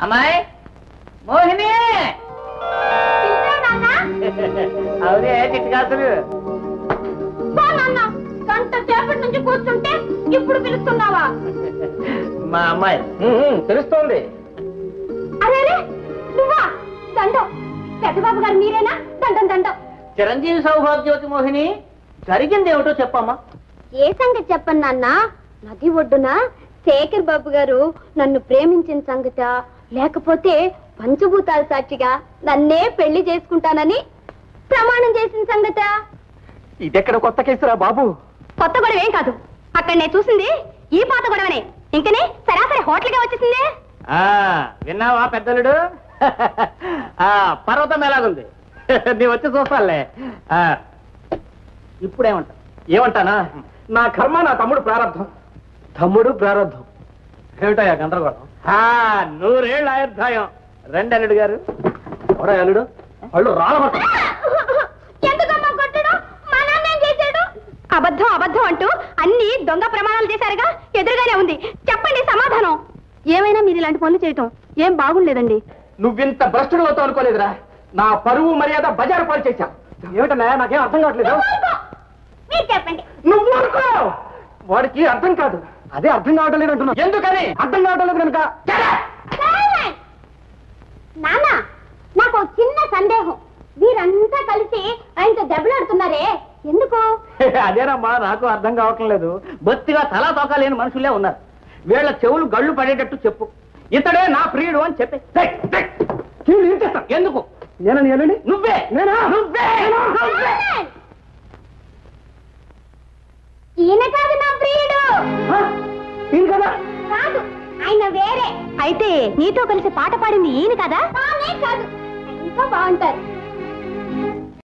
అమ్మాయి మోహిని అవునే చిట్టుకాసులు గంట సేపటి నుంచి కూర్చుంటే ఇప్పుడు పిలుస్తున్నావా మా అమ్మాయి తెలుస్తోంది అరే అరే, నువ్వా దండం పెద్దబాబు గారు మీరేనా దండం దండం చిరంజీవి సౌభాగ్యవతి మోహిని జరిగింది ఏమిటో చెప్పమ్మా ఏ సంగతి చెప్పను నాన్న నది ఒడ్డున శేఖర్ బాబు గారు నన్ను ప్రేమించిన సంగత లేకపోతే పంచభూతాల సాక్షిగా నన్నే పెళ్లి చేసుకుంటానని ప్రమాణం చేసిన సంగత ఇదెక్కడ కొత్త కేసురా బాబు కొత్త గొడవ ఏం కాదు అక్కడ నేను చూసింది ఈ పాత గొడవనే ఇంకనే సరాసరి హోటల్గా వచ్చేసింది ఆ విన్నావా పెద్దలుడు ఆ పర్వతం ఎలాగుంది నీ వచ్చి చూస్తానులే ఆ, ఇప్పుడేమంటా ఏమంటానా నా కర్మ నా తమ్ముడు ప్రారంధం తమ్ముడు ప్రారంధం ఏమిటయ్యా గందరగోళం ఆ, నూరేళ్ళ ఆయుర్దాయం రండి అల్లుడు గారు ఎవరా అల్లుడు వాళ్ళు రాలబట్ట ఎందుకమ్మా కొట్టడం మా నాన్న ఏం చేశాడు అబద్ధం అబద్ధం అంటూ అన్ని దొంగ ప్రమాణాలు చేశారుగా ఎదురుగానే ఉంది చెప్పండి సమాధానం ఏమైనా మీరు ఇలాంటి పనులు చేయటం ఏం బాగుండలేదండి నువ్వింత భ్రష్టుడు అవుతావు అనుకోలేదురా నా పరువు మర్యాద బజారు పాలు చేశా ఏమిటన్నా నాకేం అర్థం కావట్లేదు మీరు చెప్పండి నువ్వు అనుకో వాడికి అర్థం కాదు అదే అర్థం కావటం లేదు అంటున్నా ఎందుకని అర్థం కావటం లేదు కనుక నాన్న నాకు ఒక చిన్న సందేహం వీరంతా కలిసి ఆయనతో దెబ్బలాడుతున్నారే ఎందుకు అదేనమ్మా నాకు అర్థం కావటం లేదు బొత్తిగా తలా తోక లేని మనుషులే ఉన్నారు వీళ్ళ చెవులు గళ్ళు పడేటట్టు చెప్పు ఇతడే నా ప్రియుడు అని చెప్పి ఎందుకు నేనని ఎల్లుండి నువ్వే నేనా నువ్వే నువ్వే ఈయన కాదు నా ప్రియుడు ఈయన కదా కాదు ఆయన వేరే అయితే నీతో కలిసి పాట పాడింది ఈయన కదా కాదు ఆయన ఇంకా బాగుంటారు